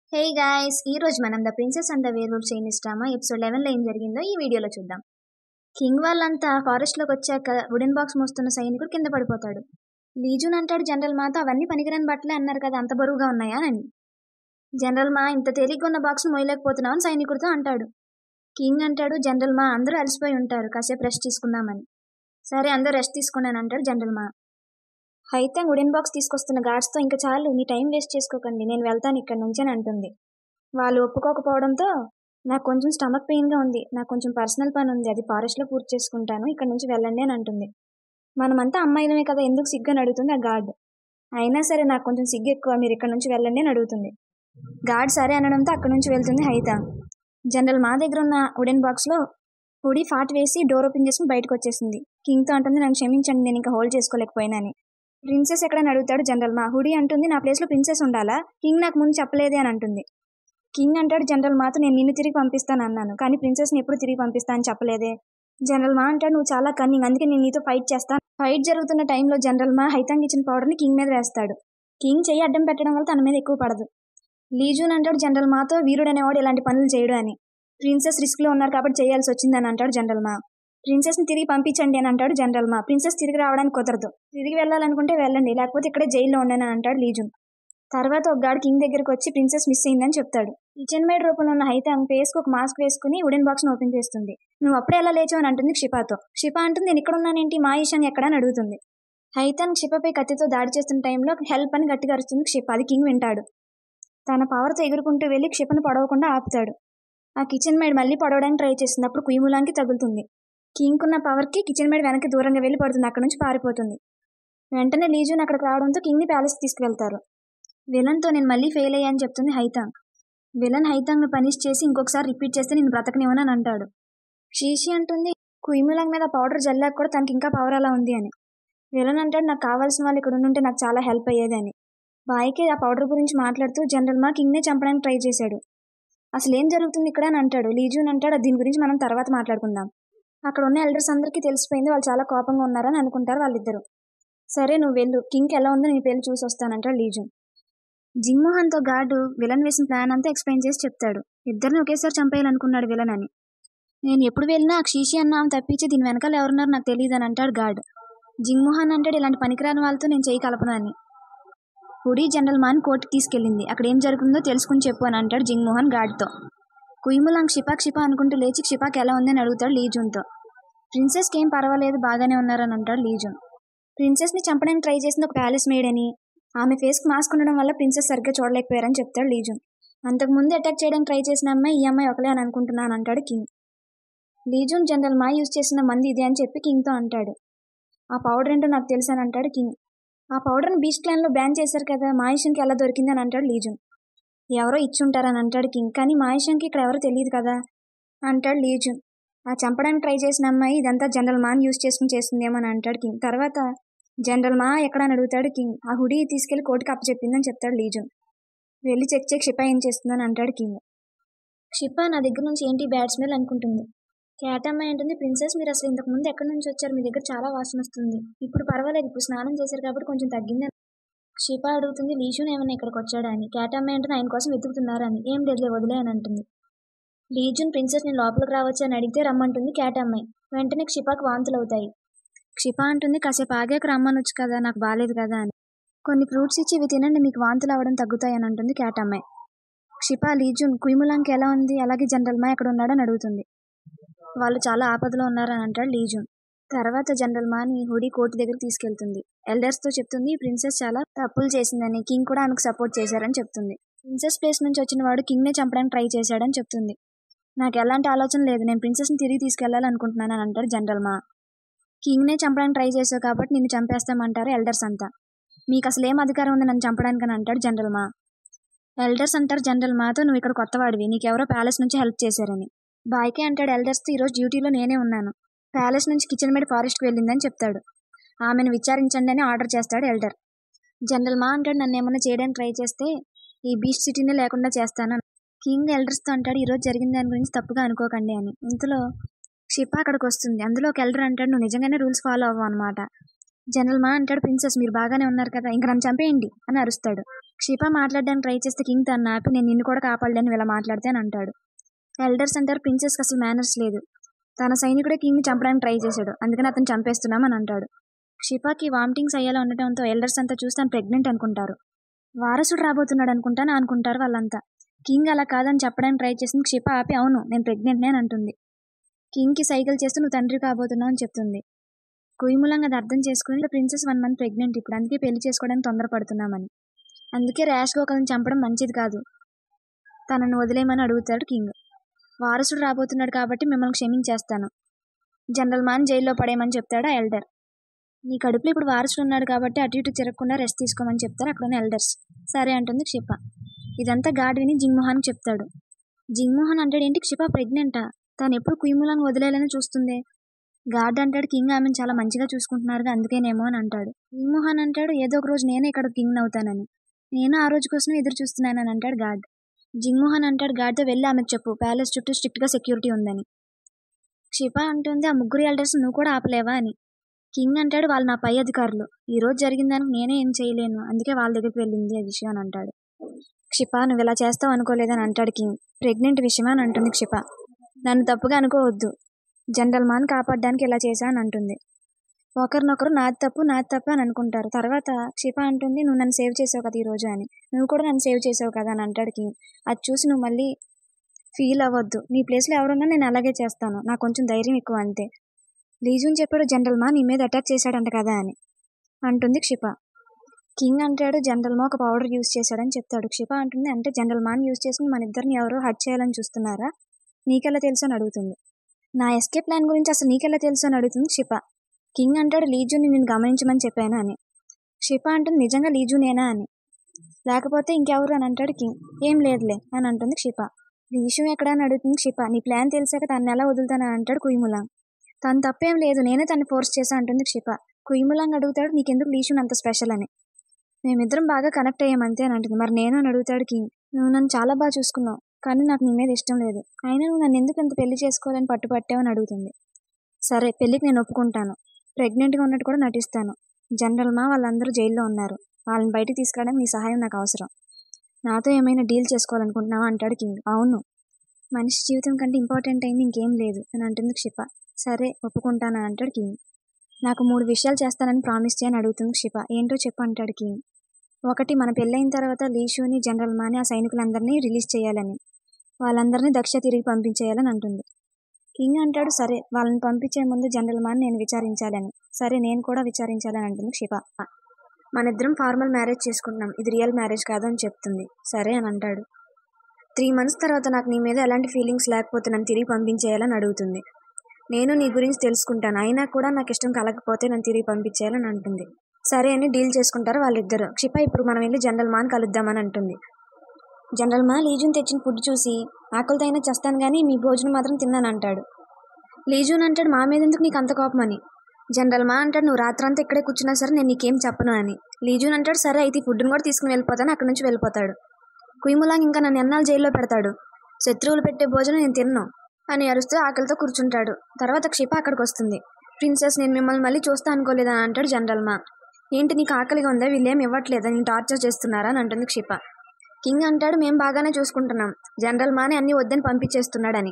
hey guys ఈ రోజు మనం the princess and the werewolf Chinese drama episode లెవెన్లో ఏం జరిగిందో ఈ వీడియోలో చూద్దాం కింగ్ వాళ్ళంతా ఫారెస్ట్లోకి వచ్చాక వుడెన్ బాక్స్ మోస్తున్న సైనికుడు కింద పడిపోతాడు లీజున్ అంటాడు జనరల్ మాతో అవన్నీ పనికిరాని బట్టలే అన్నారు కదా అంత బరువుగా ఉన్నాయా అని జనరల్ మా ఇంత తేలిగ్గా ఉన్న బాక్స్ మోయలేకపోతున్నావు అని సైనికుడితో అంటాడు కింగ్ అంటాడు జనరల్ మా అందరూ అలసిపోయి ఉంటారు కాసేపు రెస్ట్ తీసుకుందామని సరే అందరూ రెస్ట్ తీసుకున్నాను అంటాడు జనరల్ మా అయితే వుడెన్ బాక్స్ తీసుకొస్తున్న గార్డ్స్తో ఇంకా చాలు మీ టైం వేస్ట్ చేసుకోకండి నేను వెళ్తాను ఇక్కడ నుంచి అని అంటుంది వాళ్ళు ఒప్పుకోకపోవడంతో నాకు కొంచెం స్టమక్ పెయిన్గా ఉంది నాకు కొంచెం పర్సనల్ పని ఉంది అది ఫారెస్ట్లో పూర్తి చేసుకుంటాను ఇక్కడ నుంచి వెళ్ళండి అని అంటుంది మనమంతా అమ్మాయిలమే కదా ఎందుకు సిగ్గు అని అడుగుతుంది ఆ గార్డ్ అయినా సరే నాకు కొంచెం సిగ్గు ఎక్కువ మీరు ఇక్కడ నుంచి వెళ్ళండి అని అడుగుతుంది గార్డ్ సరే అనడంతో అక్కడ నుంచి వెళ్తుంది హైత జనరల్ మా దగ్గర ఉన్న వుడెన్ బాక్స్లో హుడీ ఫాట్ వేసి డోర్ ఓపెన్ చేసుకుని బయటకు వచ్చేసింది కింగ్తో అంటుంది నన్ను క్షమించండి నేను ఇంకా హోల్డ్ చేసుకోలేకపోయినాని ప్రిన్సెస్ ఎక్కడని అడుగుతాడు జనరల్ మా హుడీ అంటుంది నా ప్లేస్లో ప్రిన్సెస్ ఉండాలా కింగ్ నాకు ముందు చెప్పలేదే అని అంటుంది కింగ్ అంటాడు జనరల్ మాతో నేను నిన్ను తిరిగి పంపిస్తాను అన్నాను కానీ ప్రిన్సెస్ని ఎప్పుడు తిరిగి పంపిస్తా అని చెప్పలేదే జనరల్ మా అంటాడు నువ్వు చాలా కన్నింగ్ అందుకే నేను నీతో ఫైట్ చేస్తాను ఫైట్ జరుగుతున్న టైంలో జనరల్ మా హైతాంగ్ ఇచ్చిన పౌడర్ని కింగ్ మీద వేస్తాడు కింగ్ చెయ్యి అడ్డం పెట్టడం వల్ల తన మీద ఎక్కువ పడదు లీజూన్ అంటాడు జనరల్ మాతో వీరుడు అనేవాడు ఇలాంటి పనులు చేయడు అని ప్రిన్సెస్ రిస్క్లో ఉన్నారు కాబట్టి చేయాల్సి వచ్చిందని అంటాడు జనరల్ మా ప్రిన్సెస్ని తిరిగి పంపించండి అని అంటాడు జనరల్ మా ప్రిన్సెస్ తిరిగి రావడానికి కుదరదు తిరిగి వెళ్ళాలనుకుంటే వెళ్ళండి లేకపోతే ఇక్కడే జైల్లో ఉండని అని అంటాడు లీజున్ తర్వాత ఒక గాడు కింగ్ దగ్గరికి వచ్చి ప్రిన్సెస్ మిస్ అయిందని చెప్తాడు కిచెన్ మేడ్ రూపంలో ఉన్న హైతే ఆమె ఫేస్కి ఒక మాస్క్ వేసుకుని వుడెన్ బాక్స్ని ఓపెన్ చేస్తుంది నువ్వు అప్పుడే ఎలా లేచావు అని అంటుంది క్షిపాతో క్షిప అంటుంది నేను ఇక్కడ ఉన్నానేంటి మా ఈశాన్ ఎక్కడ అని అడుగుతుంది హైతాన్ క్షిపపై కత్తితో దాడి చేస్తున్న టైంలో హెల్ప్ అని గట్టిగా అరుస్తుంది క్షిప అది కింగ్ వింటాడు తన పవర్తో ఎగురుకుంటూ వెళ్ళి క్షిపను పడవకుండా ఆపుతాడు ఆ కిచెన్ మేడ్ మళ్ళీ పడవడానికి ట్రై చేస్తుంది అప్పుడు కుయిములాంకి తగులుతుంది కింగ్ ఉన్న పవర్కి కిచెన్ మేడ్ వెనక్కి దూరంగా వెళ్ళి పడుతుంది అక్కడ నుంచి పారిపోతుంది వెంటనే లీజూన్ అక్కడికి రావడంతో కింగ్ని ప్యాలెస్ తీసుకువెళ్తారు విలన్తో నేను మళ్ళీ ఫెయిల్ అయ్యాని చెప్తుంది హైతాంగ్ విలన్ హైతాంగ్ను పనిష్ చేసి ఇంకొకసారి రిపీట్ చేస్తే నేను బ్రతకనివ్వనని అంటాడు షీషి అంటుంది కుయిములాంగ్ మీద పౌడర్ జల్లాక కూడా తనకి ఇంకా పవర్ అలా ఉంది అని విలన్ అంటాడు నాకు కావాల్సిన వాళ్ళు ఇక్కడ ఉంటే నాకు చాలా హెల్ప్ అయ్యేది అని బాయ్కి ఆ పౌడర్ గురించి మాట్లాడుతూ జనరల్ మా కింగ్నే చంపడానికి ట్రై చేశాడు అసలు ఏం జరుగుతుంది ఇక్కడ అని అంటాడు లీజూన్ అంటాడు దీని గురించి మనం తర్వాత మాట్లాడుకుందాం అక్కడ ఉన్న ఎల్డర్స్ అందరికీ తెలిసిపోయింది వాళ్ళు చాలా కోపంగా ఉన్నారని అనుకుంటారు వాళ్ళిద్దరు సరే నువ్వు వెళ్ళు కింగ్ ఎలా ఉందో నీ పెళ్లి చూసి వస్తానంటాడు లీజూన్ జిమ్మోహన్తో గార్డు విలన్ వేసిన ప్లాన్ అంతా ఎక్స్ప్లెయిన్ చేసి చెప్తాడు ఇద్దరిని ఒకేసారి చంపేయాలనుకున్నాడు విలన్ అని నేను ఎప్పుడు వెళ్ళినా ఆ క్షీషి అన్న ఆమె తప్పించి దీని వెనకాల ఎవరున్నారు నాకు తెలియదు అని అంటాడు గార్డ్ జిమ్మోహన్ అంటాడు ఇలాంటి పనికిరాని వాళ్ళతో నేను చేయి కలపను అని హుడీ జనరల్ మాన్ కోర్టుకి తీసుకెళ్ళింది అక్కడ ఏం జరుగుతుందో తెలుసుకుని చెప్పు అని అంటాడు జింగ్మోహన్ గార్డ్తో కుయిములాంగ్ క్షిపా క్షిపా అనుకుంటూ లేచి క్షిపాకి ఎలా ఉందని అడుగుతాడు లీజూన్తో ప్రిన్సెస్కి ఏం పర్వాలేదు బాగానే ఉన్నారని అంటాడు లీజూన్ ప్రిన్సెస్ని చంపడానికి ట్రై చేసింది ఒక ప్యాలెస్ మేడ్ అని ఆమె ఫేస్కి మాస్క్ ఉండడం వల్ల ప్రిన్సెస్ సరిగ్గా చూడలేకపోయారని చెప్తాడు లీజూన్ అంతకుముందు అటాక్ చేయడానికి ట్రై చేసిన అమ్మాయి ఈ అమ్మాయి ఒకలే అని అనుకుంటున్నాను అంటాడు కింగ్ లీజూన్ జనరల్ మా యూజ్ చేసిన మంది ఇది అని చెప్పి కింగ్తో అంటాడు ఆ పౌడర్ ఏంటో నాకు తెలుసు అని అంటాడు కింగ్ ఆ పౌడర్ని బీచ్ క్లాన్లో బ్యాన్ చేశారు కదా మాయిషన్కి ఎలా దొరికిందని అంటాడు లీజూన్ ఎవరో ఇచ్చుంటారని అంటాడు కింగ్ కానీ మాయిషన్కి ఇక్కడ ఎవరో తెలియదు కదా అంటాడు లీజూన్ ఆ చంపడానికి ట్రై చేసిన అమ్మాయి ఇదంతా జనరల్ మాన్ యూజ్ చేసుకుని చేస్తుందేమో అని అంటాడు కింగ్ తర్వాత జనరల్ మా ఎక్కడ అని అడుగుతాడు కింగ్ ఆ హుడీ తీసుకెళ్లి కోర్టుకి అప్పచెప్పిందని చెప్తాడు లీజూన్ వెళ్ళి చెక్ చెక్ క్షిప ఏం చేస్తుందని అంటాడు కింగ్ క్షిప నా దగ్గర నుంచి ఏంటి బ్యాడ్ స్మెల్ అనుకుంటుంది క్యాటమ్మ ఏంటుంది ప్రిన్సెస్ మీరు అసలు ఇంతకు ముందు ఎక్కడి నుంచి వచ్చారు మీ దగ్గర చాలా వాసన వస్తుంది ఇప్పుడు పర్వాలేదు ఇప్పుడు స్నానం చేశారు కాబట్టి కొంచెం తగ్గింది క్షిప అడుగుతుంది లీజూన్ ఏమైనా ఇక్కడికి వచ్చాడా అని క్యాటమ్మ ఏంటని ఆయన కోసం వెతుకుతున్నారని ఏం లేదులే వదిలే అని అంటుంది లీజూన్ ప్రిన్సెస్ నేను లోపలికి రావచ్చు అని అడిగితే రమ్మంటుంది క్యాట్ అమ్మాయి వెంటనే క్షిపాకి వాంతులు అవుతాయి క్షిప అంటుంది కాసేపు ఆగాక రమ్మనొచ్చు కదా నాకు బాగాలేదు కదా అని కొన్ని ఫ్రూట్స్ ఇచ్చి ఇవి తినండి మీకు వాంతులు అవ్వడం తగ్గుతాయి అని అంటుంది క్యాట్ అమ్మాయి క్షిప లీజూన్ కుయిములాంకి ఎలా ఉంది అలాగే జనరల్ మా ఎక్కడ ఉన్నాడని అడుగుతుంది వాళ్ళు చాలా ఆపదలో ఉన్నారని అంటాడు లీజూన్ తర్వాత జనరల్ మాని హుడీ కోర్టు దగ్గర తీసుకెళ్తుంది ఎల్డర్స్తో చెప్తుంది ప్రిన్సెస్ చాలా తప్పులు చేసిందని కింగ్ కూడా ఆమెకు సపోర్ట్ చేశారని చెప్తుంది ప్రిన్సెస్ ప్లేస్ నుంచి వచ్చిన వాడు కింగ్నే చంపడానికి ట్రై చేశాడని చెప్తుంది నాకు ఎలాంటి ఆలోచన లేదు నేను ప్రిన్సెస్ని తిరిగి తీసుకెళ్లాలనుకుంటున్నాను అని అంటాడు జనరల్ మా కింగ్నే చంపడానికి ట్రై చేసావు కాబట్టి నిన్ను చంపేస్తామంటారు ఎల్డర్స్ అంతా మీకు అసలు ఏం అధికారం ఉంది నన్ను చంపడానికి అని అంటాడు జనరల్ మా ఎల్డర్స్ అంటారు జనరల్ మాతో నువ్వు ఇక్కడ కొత్తవాడివి నీకెవరో ప్యాలెస్ నుంచి హెల్ప్ చేశారని బాయ్కే అంటాడు ఎల్డర్స్తో ఈరోజు డ్యూటీలో నేనే ఉన్నాను ప్యాలెస్ నుంచి కిచెన్ మేడ్ ఫారెస్ట్కి వెళ్ళిందని చెప్తాడు ఆమెను విచారించండి అని ఆర్డర్ చేస్తాడు ఎల్డర్ జనరల్ మా అంటాడు నన్ను ఏమన్నా చేయడానికి ట్రై చేస్తే ఈ బీచ్ సిటీనే లేకుండా చేస్తాను కింగ్ ఎల్డర్స్తో అంటాడు ఈరోజు జరిగిన దాని గురించి తప్పుగా అనుకోకండి అని ఇంతలో క్షిప అక్కడికి వస్తుంది అందులో ఒక ఎల్డర్ అంటాడు నువ్వు నిజంగానే రూల్స్ ఫాలో అవ్వవు అనమాట జనరల్ మా అంటాడు ప్రిన్సెస్ మీరు బాగానే ఉన్నారు కదా ఇంకా నన్ను చంపేయండి అని అరుస్తాడు క్షిప మాట్లాడడానికి ట్రై చేస్తే కింగ్ తను ఆపి నేను నిన్ను కూడా కాపాడలేను ఇలా మాట్లాడితే అని అంటాడు ఎల్డర్స్ అంటారు ప్రిన్సెస్కి అసలు మేనర్స్ లేదు తన సైనికుడే కింగ్ని చంపడానికి ట్రై చేశాడు అందుకని అతను చంపేస్తున్నామని అంటాడు క్షిపాకి వామిటింగ్స్ అయ్యేలా ఉండటంతో ఎల్డర్స్ అంతా చూసి తను ప్రెగ్నెంట్ అనుకుంటారు వారసుడు రాబోతున్నాడు అనుకుంటాను అనుకుంటారు వాళ్ళంతా కింగ్ అలా కాదని చెప్పడానికి ట్రై చేసింది క్షిప ఆపి అవును నేను ప్రెగ్నెంట్నే అని అంటుంది కింగ్కి సైకిల్ చేస్తూ నువ్వు తండ్రి కాబోతున్నావు అని చెప్తుంది కుయిములంగా అది అర్థం చేసుకుని ప్రిన్సెస్ వన్ మంత్ ప్రెగ్నెంట్ ఇప్పుడు అందుకే పెళ్లి చేసుకోవడానికి తొందరపడుతున్నామని అందుకే ర్యాష్గా ఒకరిని చంపడం మంచిది కాదు తనను వదిలేయమని అడుగుతాడు కింగ్ వారసుడు రాబోతున్నాడు కాబట్టి మిమ్మల్ని క్షమించేస్తాను జనరల్ మాన్ జైల్లో పడేయమని చెప్తాడు ఆ ఎల్డర్ నీ కడుపులో ఇప్పుడు వారసుడు ఉన్నాడు కాబట్టి అటు ఇటు తిరగకుండా రెస్ట్ తీసుకోమని చెప్తారు అక్కడ ఉన్న ఎల్డర్స్ సరే అంటుంది క్షిప ఇదంతా గాడ్ విని జింగ్మోహన్ చెప్తాడు జింగ్మోహన్ అంటాడు ఏంటి క్షిప ప్రెగ్నెంటా తను ఎప్పుడు కుయిములను వదిలేయాలని చూస్తుంది గార్డ్ అంటాడు కింగ్ ఆమెను చాలా మంచిగా చూసుకుంటున్నారుగా అందుకేనేమో అని అంటాడు జింగ్మోహన్ అంటాడు ఏదో ఒక రోజు నేనే ఇక్కడ కింగ్ అవుతానని నేను ఆ రోజు కోసం ఎదురు చూస్తున్నానని అంటాడు గార్డ్ జింగ్మోహన్ అంటాడు గార్డ్తో వెళ్ళి ఆమెకు చెప్పు ప్యాలెస్ చుట్టూ స్ట్రిక్ట్గా సెక్యూరిటీ ఉందని క్షిప అంటుంది ఆ ముగ్గురు ఎల్డర్స్ నువ్వు కూడా ఆపలేవా అని కింగ్ అంటాడు వాళ్ళు నా పై అధికారులు ఈ రోజు జరిగిన దానికి నేనే ఏం చేయలేను అందుకే వాళ్ళ దగ్గరికి వెళ్ళింది ఆ విషయం అని అంటాడు క్షిప నువ్వు ఇలా చేస్తావు అనుకోలేదని అంటాడు కింగ్ ప్రెగ్నెంట్ విషయమా అని అంటుంది క్షిప నన్ను తప్పుగా అనుకోవద్దు జనరల్ మాన్ కాపాడడానికి ఇలా చేశా అని అంటుంది ఒకరినొకరు నాది తప్పు నాది తప్పు అని అనుకుంటారు తర్వాత క్షిప అంటుంది నువ్వు నన్ను సేవ్ చేసావు కదా ఈ రోజు అని నువ్వు కూడా నన్ను సేవ్ చేసావు కదా అని అంటాడు కింగ్ అది చూసి నువ్వు మళ్ళీ ఫీల్ అవ్వద్దు నీ ప్లేస్లో ఎవరున్నా నేను అలాగే చేస్తాను నాకు కొంచెం ధైర్యం ఎక్కువ అంతే లీజూన్ చెప్పాడు జనరల్ మా నీ మీద అటాక్ చేశాడంట కదా అని అంటుంది క్షిప కింగ్ అంటాడు జనరల్ మా ఒక పౌడర్ యూస్ చేశాడని చెప్తాడు క్షిప అంటుంది అంటే జనరల్ మాన్ యూస్ చేసుకుని మన ఇద్దరిని ఎవరో హట్ చేయాలని చూస్తున్నారా నీకెలా తెలుసు అని అడుగుతుంది నా ఎస్కేప్ ప్లాన్ గురించి అసలు నీకెలా తెలుసు అని అడుగుతుంది క్షిప కింగ్ అంటాడు లీజూని నేను గమనించమని చెప్పాను అని క్షిప అంటుంది నిజంగా లీజునేనా అని లేకపోతే ఇంకెవరు అని అంటాడు కింగ్ ఏం లేదులే అని అంటుంది క్షిప లీషు ఎక్కడ అని అడుగుతుంది క్షిప నీ ప్లాన్ తెలిసాక తను ఎలా వదులుతానని అంటాడు కుయిములాంగ్ తను తప్పేం లేదు నేనే తను ఫోర్స్ చేశా అంటుంది క్షిప కుయిములాంగ్ అడుగుతాడు నీకెందుకు లీషుని అంత స్పెషల్ అని మేమిద్దరం బాగా కనెక్ట్ అయ్యామంతే అని అంటుంది మరి నేను అని అడుగుతాడు కింగ్ నువ్వు నన్ను చాలా బాగా చూసుకున్నావు కానీ నాకు నీ మీద ఇష్టం లేదు అయినా నువ్వు నన్ను ఎందుకు ఇంత పెళ్లి చేసుకోవాలని పట్టుపట్టావు అని అడుగుతుంది సరే పెళ్ళికి నేను ఒప్పుకుంటాను ప్రెగ్నెంట్గా ఉన్నట్టు కూడా నటిస్తాను జనరల్ మా వాళ్ళందరూ జైల్లో ఉన్నారు వాళ్ళని బయటికి తీసుకురావడానికి నీ సహాయం నాకు అవసరం నాతో ఏమైనా డీల్ చేసుకోవాలనుకుంటున్నావా అంటాడు కింగ్ అవును మనిషి జీవితం కంటే ఇంపార్టెంట్ అయింది ఇంకేం లేదు అని అంటుంది క్షిప సరే ఒప్పుకుంటానని అంటాడు కింగ్ నాకు మూడు విషయాలు చేస్తానని ప్రామిస్ చేయని అడుగుతుంది క్షిప ఏంటో చెప్పు అంటాడు కింగ్ ఒకటి మన పెళ్ళైన తర్వాత లీషుని జనరల్ మాని ఆ సైనికులందరినీ రిలీజ్ చేయాలని వాళ్ళందరినీ దక్ష తిరిగి పంపించేయాలని అంటుంది కింగ్ అంటాడు సరే వాళ్ళని పంపించే ముందు జనరల్ మాని నేను విచారించాలని సరే నేను కూడా విచారించాలని అంటుంది క్షిప మన ఇద్దరం ఫార్మల్ మ్యారేజ్ చేసుకుంటున్నాం ఇది రియల్ మ్యారేజ్ కాదు అని చెప్తుంది సరే అని అంటాడు త్రీ మంత్స్ తర్వాత నాకు నీ మీద ఎలాంటి ఫీలింగ్స్ లేకపోతే నన్ను తిరిగి పంపించేయాలని అడుగుతుంది నేను నీ గురించి తెలుసుకుంటాను అయినా కూడా నాకు ఇష్టం కలగకపోతే నన్ను తిరిగి పంపించేయాలని అంటుంది సరే అని డీల్ చేసుకుంటారు వాళ్ళిద్దరు క్షిప ఇప్పుడు మనం వెళ్ళి జనరల్ మాన్ కలుద్దామని అంటుంది జనరల్ మా లీజున్ తెచ్చిన ఫుడ్ చూసి ఆకలితో అయినా చేస్తాను కానీ మీ భోజనం మాత్రం తిన్నాను అంటాడు లీజూన్ అంటాడు మా మీద ఎందుకు నీకు అంత కోపం అని జనరల్ మా అంటాడు నువ్వు రాత్రంతా ఇక్కడే కూర్చున్నా సరే నేను నీకేం చెప్పను అని లీజూన్ అంటాడు సరే అయితే ఈ ఫుడ్ని కూడా తీసుకుని వెళ్ళిపోతాను అక్కడి నుంచి వెళ్ళిపోతాడు కుయిములాంగ్ ఇంకా నన్ను ఎన్నాళ్ళు జైల్లో పెడతాడు శత్రువులు పెట్టే భోజనం నేను తిన్ను అని అరుస్తూ ఆకలితో కూర్చుంటాడు తర్వాత క్షిప అక్కడికి వస్తుంది ప్రిన్సెస్ నేను మిమ్మల్ని మళ్ళీ చూస్తా అనుకోలేదా అని అంటాడు జనరల్ మా ఏంటి నీకు ఆకలిగా ఉందా వీళ్ళేం ఇవ్వట్లేదా నేను టార్చర్ చేస్తున్నారా అని అంటుంది క్షిప కింగ్ అంటాడు మేము బాగానే చూసుకుంటున్నాం జనరల్ మానే అన్ని వద్దని పంపించేస్తున్నాడని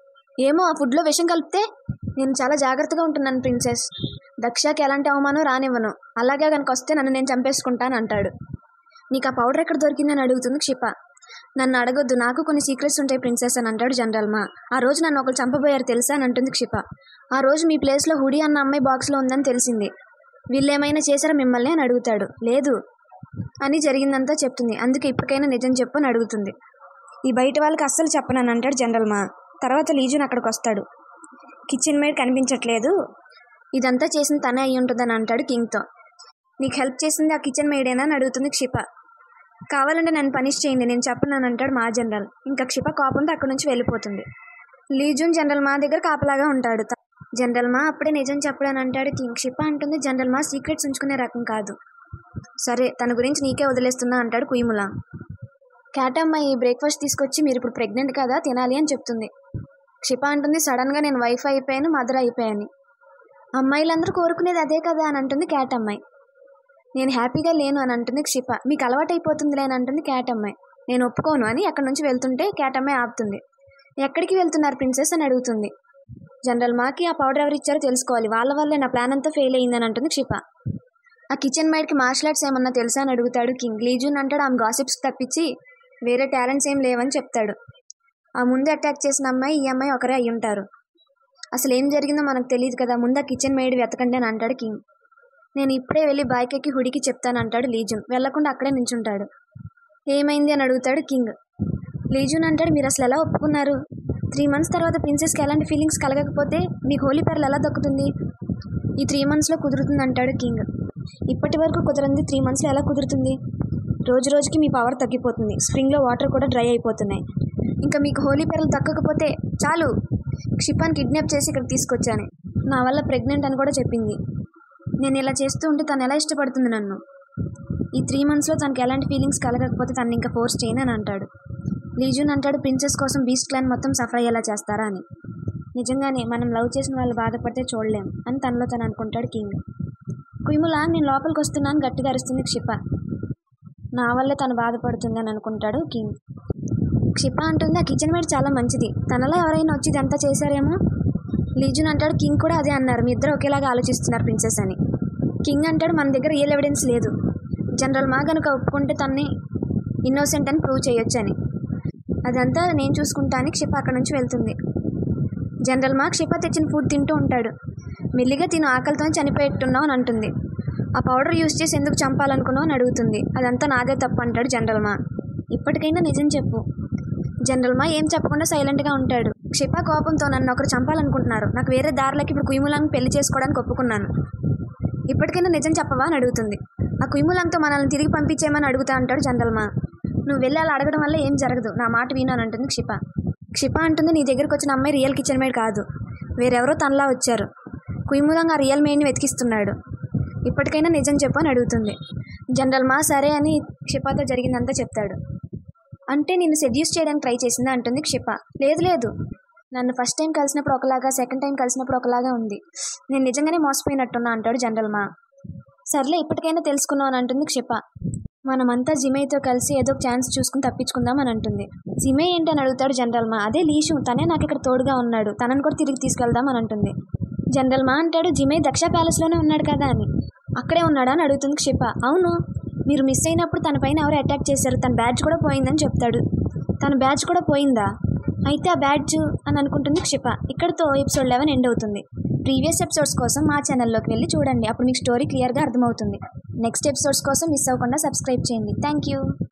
ఏమో ఆ ఫుడ్లో విషం కలిపితే నేను చాలా జాగ్రత్తగా ఉంటున్నాను ప్రిన్సెస్ దక్షకి ఎలాంటి అవమానం రానివ్వను అలాగే కనుక వస్తే నన్ను నేను చంపేసుకుంటాను అంటాడు నీకు ఆ పౌడర్ ఎక్కడ దొరికిందని అడుగుతుంది క్షిప నన్ను అడగొద్దు నాకు కొన్ని సీక్రెట్స్ ఉంటాయి ప్రిన్సెస్ అని అంటాడు జనరల్ మా ఆ రోజు నన్ను ఒకరు చంపబోయారు తెలుసా అని అంటుంది క్షిప ఆ రోజు మీ ప్లేస్లో హుడి అన్న అమ్మాయి బాక్స్లో ఉందని తెలిసింది వీళ్ళు ఏమైనా చేశారా మిమ్మల్ని అని అడుగుతాడు లేదు అని జరిగిందంతా చెప్తుంది అందుకే ఇప్పటికైనా నిజం చెప్పు అని అడుగుతుంది ఈ బయట వాళ్ళకి అస్సలు చెప్పనని అంటాడు జనరల్ మా తర్వాత లీజున్ అక్కడికి వస్తాడు కిచెన్ మేడ్ కనిపించట్లేదు ఇదంతా చేసిన తనే అయి ఉంటుందని అంటాడు కింగ్తో నీకు హెల్ప్ చేసింది ఆ కిచెన్ మేడేనా అని అడుగుతుంది క్షిప కావాలంటే నన్ను పనిష్ చేయండి నేను చెప్పనని అంటాడు మా జనరల్ ఇంకా క్షిప కోపంతో అక్కడి నుంచి వెళ్ళిపోతుంది లీజున్ జనరల్ మా దగ్గర కాపలాగా ఉంటాడు జనరల్ మా అప్పుడే నిజం చెప్పడని అంటాడు కింగ్ క్షిప అంటుంది జనరల్ మా సీక్రెట్స్ ఉంచుకునే రకం కాదు సరే తన గురించి నీకే వదిలేస్తున్నా అంటాడు కుయిములా క్యాటమ్మ ఈ బ్రేక్ఫాస్ట్ తీసుకొచ్చి మీరు ఇప్పుడు ప్రెగ్నెంట్ కదా తినాలి అని చెప్తుంది క్షిప అంటుంది సడన్గా నేను వైఫ్ అయిపోయాను మదర్ అయిపోయాను అమ్మాయిలందరూ కోరుకునేది అదే కదా అని అంటుంది క్యాట్ అమ్మాయి నేను హ్యాపీగా లేను అని అంటుంది క్షిప మీకు అలవాటు అయిపోతుందిలే అని అంటుంది క్యాట్ అమ్మాయి నేను ఒప్పుకోను అని అక్కడి నుంచి వెళ్తుంటే క్యాట్ అమ్మాయి ఆపుతుంది ఎక్కడికి వెళ్తున్నారు ప్రిన్సెస్ అని అడుగుతుంది జనరల్ మాకి ఆ పౌడర్ ఎవరు ఇచ్చారో తెలుసుకోవాలి వాళ్ళ వల్లే నా ప్లాన్ అంతా ఫెయిల్ అయిందని అంటుంది క్షిప ఆ కిచెన్ మైడ్కి మార్షల్ ఆర్ట్స్ ఏమన్నా తెలుసా అని అడుగుతాడు కింగ్ లీజూన్ అంటాడు ఆమె గాసిప్స్ తప్పించి వేరే టాలెంట్స్ ఏం లేవని చెప్తాడు ఆ ముందు అటాక్ చేసిన అమ్మాయి ఈ అమ్మాయి ఒకరే అయి ఉంటారు అసలు ఏం జరిగిందో మనకు తెలియదు కదా ముందు ఆ కిచెన్ మేడ్ వెతకండి అని అంటాడు కింగ్ నేను ఇప్పుడే వెళ్ళి బైక్ ఎక్కి హుడికి చెప్తాను అంటాడు లీజున్ వెళ్లకుండా అక్కడే నించుంటాడు ఏమైంది అని అడుగుతాడు కింగ్ లీజున్ అంటాడు మీరు అసలు ఎలా ఒప్పుకున్నారు త్రీ మంత్స్ తర్వాత ప్రిన్సెస్కి ఎలాంటి ఫీలింగ్స్ కలగకపోతే మీకు హోలీ పేర్లు ఎలా దక్కుతుంది ఈ త్రీ మంత్స్లో కుదురుతుంది అంటాడు కింగ్ ఇప్పటి వరకు కుదరంది త్రీ మంత్స్లో ఎలా కుదురుతుంది రోజు రోజుకి మీ పవర్ తగ్గిపోతుంది స్ప్రింగ్లో వాటర్ కూడా డ్రై అయిపోతున్నాయి ఇంకా మీకు హోలీ పేర్లు దక్కకపోతే చాలు క్షిపాన్ని కిడ్నాప్ చేసి ఇక్కడ తీసుకొచ్చాను నా వల్ల ప్రెగ్నెంట్ అని కూడా చెప్పింది నేను ఇలా చేస్తూ ఉంటే తను ఎలా ఇష్టపడుతుంది నన్ను ఈ త్రీ మంత్స్లో తనకి ఎలాంటి ఫీలింగ్స్ కలగకపోతే తను ఇంకా ఫోర్స్ చేయను అని అంటాడు లీజూన్ అంటాడు ప్రిన్సెస్ కోసం బీస్ట్ క్లాన్ మొత్తం సఫర్ అయ్యేలా చేస్తారా అని నిజంగానే మనం లవ్ చేసిన వాళ్ళు బాధపడితే చూడలేం అని తనలో తను అనుకుంటాడు కింగ్ కుయిములా నేను లోపలికి వస్తున్నాను గట్టిగా అరుస్తుంది క్షిప నా వల్లే తను బాధపడుతుంది అని అనుకుంటాడు కింగ్ క్షిప అంటుంది ఆ కిచెన్ మేడ్ చాలా మంచిది తనలో ఎవరైనా వచ్చి ఇదంతా చేశారేమో లీజున్ అంటాడు కింగ్ కూడా అదే అన్నారు మీ ఇద్దరు ఒకేలాగా ఆలోచిస్తున్నారు ప్రిన్సెస్ అని కింగ్ అంటాడు మన దగ్గర రియల్ ఎవిడెన్స్ లేదు జనరల్ మా కనుక ఒప్పుకుంటే తన్ని ఇన్నోసెంట్ అని ప్రూవ్ చేయొచ్చు అని అదంతా నేను చూసుకుంటా అని క్షిప అక్కడ నుంచి వెళ్తుంది జనరల్ మా క్షిప తెచ్చిన ఫుడ్ తింటూ ఉంటాడు మెల్లిగా తిను ఆకలితో చనిపోయేట్టున్నావు అని అంటుంది ఆ పౌడర్ యూస్ చేసి ఎందుకు చంపాలనుకున్నావు అని అడుగుతుంది అదంతా నాదే తప్పు అంటాడు జనరల్ మా ఇప్పటికైనా నిజం చెప్పు జనరల్ మా ఏం చెప్పకుండా సైలెంట్గా ఉంటాడు క్షిప కోపంతో నన్ను ఒకరు చంపాలనుకుంటున్నారు నాకు వేరే దారిలోకి ఇప్పుడు కుయిములాంగ్ పెళ్లి చేసుకోవడానికి ఒప్పుకున్నాను ఇప్పటికైనా నిజం చెప్పవా అని అడుగుతుంది ఆ కుయిములాంగ్తో మనల్ని తిరిగి పంపించేయమని అడుగుతా అంటాడు జనరల్ మా నువ్వు వెళ్ళి అలా అడగడం వల్ల ఏం జరగదు నా మాట విను అని అంటుంది క్షిప క్షిప అంటుంది నీ దగ్గరికి వచ్చిన అమ్మాయి రియల్ కిచెన్ మేడ్ కాదు వేరెవరో తనలా వచ్చారు కుయిములాంగ్ ఆ రియల్ మేడ్ని వెతికిస్తున్నాడు ఇప్పటికైనా నిజం చెప్పు అని అడుగుతుంది జనరల్ మా సరే అని క్షిపతో జరిగిందంతా చెప్తాడు అంటే నిన్ను సెడ్యూస్ చేయడానికి ట్రై చేసిందా అంటుంది క్షిప లేదు లేదు నన్ను ఫస్ట్ టైం కలిసినప్పుడు ఒకలాగా సెకండ్ టైం కలిసినప్పుడు ఒకలాగా ఉంది నేను నిజంగానే మోసపోయినట్టున్నా అంటాడు జనరల్ మా సర్లే ఇప్పటికైనా తెలుసుకున్నావు అని అంటుంది క్షిప మనమంతా జిమేతో కలిసి ఏదో ఒక ఛాన్స్ చూసుకుని తప్పించుకుందాం అని అంటుంది జిమే ఏంటి అని అడుగుతాడు జనరల్ మా అదే లీషు తనే నాకు ఇక్కడ తోడుగా ఉన్నాడు తనని కూడా తిరిగి తీసుకెళ్దాం అని అంటుంది జనరల్ మా అంటాడు జిమే దక్ష ప్యాలెస్లోనే ఉన్నాడు కదా అని అక్కడే ఉన్నాడా అని అడుగుతుంది క్షిప అవును మీరు మిస్ అయినప్పుడు తన పైన ఎవరు అటాక్ చేశారు తన బ్యాడ్జ్ కూడా పోయిందని చెప్తాడు తన బ్యాడ్జ్ కూడా పోయిందా అయితే ఆ బ్యాడ్జ్ అని అనుకుంటుంది క్షిప ఇక్కడితో ఎపిసోడ్ లెవెన్ ఎండ్ అవుతుంది ప్రీవియస్ ఎపిసోడ్స్ కోసం మా ఛానల్లోకి వెళ్ళి చూడండి అప్పుడు మీకు స్టోరీ క్లియర్గా అర్థమవుతుంది నెక్స్ట్ ఎపిసోడ్స్ కోసం మిస్ అవ్వకుండా సబ్స్క్రైబ్ చేయండి థ్యాంక్ యూ